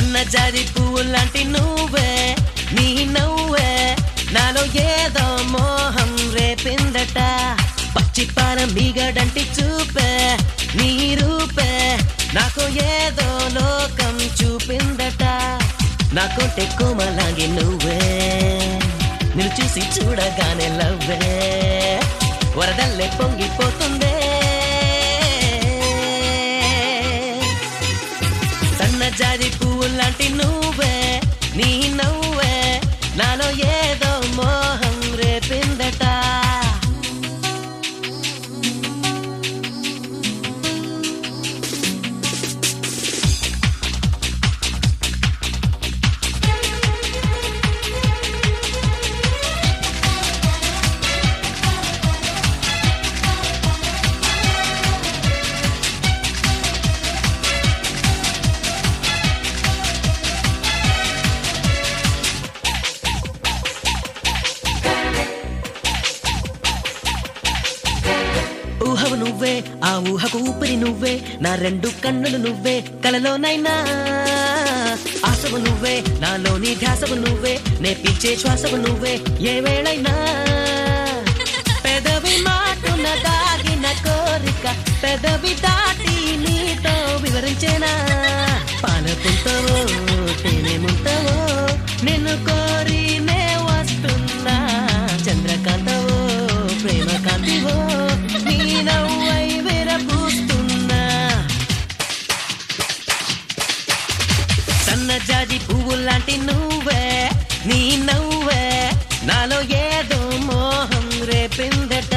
సన్నజాజి పువ్వు లాంటి నువ్వే నీ నవ్వే నాలో ఏదో మోహం రేపిందట పచ్చిపాల మీగడంటి చూపే నీ రూపే నాకు ఏదో లోకం చూపిందట నాకుంటే కోమలాగి నువ్వే నిన్ను చూసి చూడగానే లవ్వే వరదల్లే పొంగిపోతుందే సన్నజాజి పువ్వు లాంటి నువ్వే నీ నవ్వే నాలో ఏదో మోహం రేపిందట ఊహవు నువ్వే ఆ ఊహకు ఊపిరి నువ్వే నా రెండు కన్నులు నువ్వే కలలోనైనా ఆశవు నువ్వే నాలోని ధ్యాసవు నువ్వే నే పిలిచే శ్వాసవు నువ్వే ఏ వేళైనా పెదవి మాటున దాగిన కోరిక పెదవి దాటి నీతో వివరించేనా పాలపుంతవో తేనెముంతవో నిన్ను కోరి నే వస్తున్నా చంద్రకాంతవో ప్రేమ కాంతివో నీ నవ్వై విరపూస్తున్నా సన్నజాజి పువ్వు లాంటి నువ్వే నీ నవ్వే నాలో ఏదో మోహం రేపిందట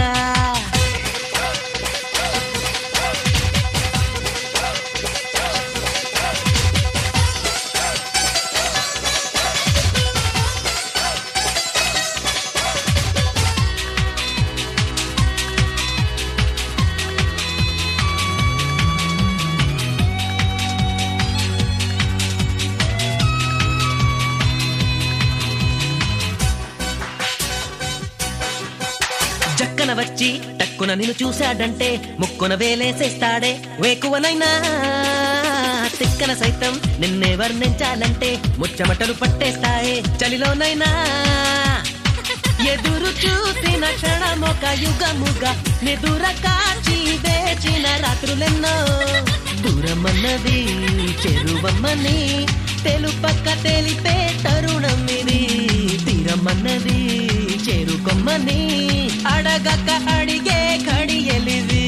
చక్కన వచ్చి టక్కున నిన్ను చూశాడంటే ముక్కున వేలేసేస్తాడే వేకువనైనా తిక్కన సైతం నిన్నే వర్ణించాలంటే ముచ్చమటలు పట్టేస్తాయే చలిలోనైనా ఎదురు చూసిన క్షణమొక యుగముగా నిదుర కాచి వేచిన రాత్రులెన్నో దూరమన్నది చెరువమ్మని తెలుపక్క తెలిపే తరుణం ఇది తీరమన్నది చేరుకొమ్మని అడగక అడిగే కడియలిది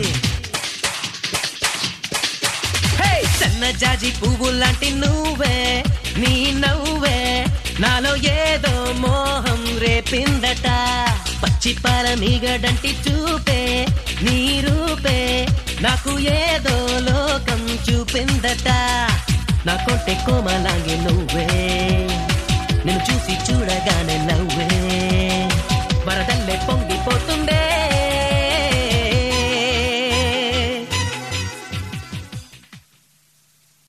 హే! సన్నజాజి పువ్వు లాంటి నువ్వే నీ నవ్వే నాలో ఏదో మోహం రేపిందట పచ్చిపాల మీగడంటి చూపే నీ రూపే నాకు ఏదో లోకం చూపిందట నా కొంటే కోమలాంగి నువ్వే నిన్ను చూసి చూడగానే నవ్వే వరదల్లే పొంగిపోతుందే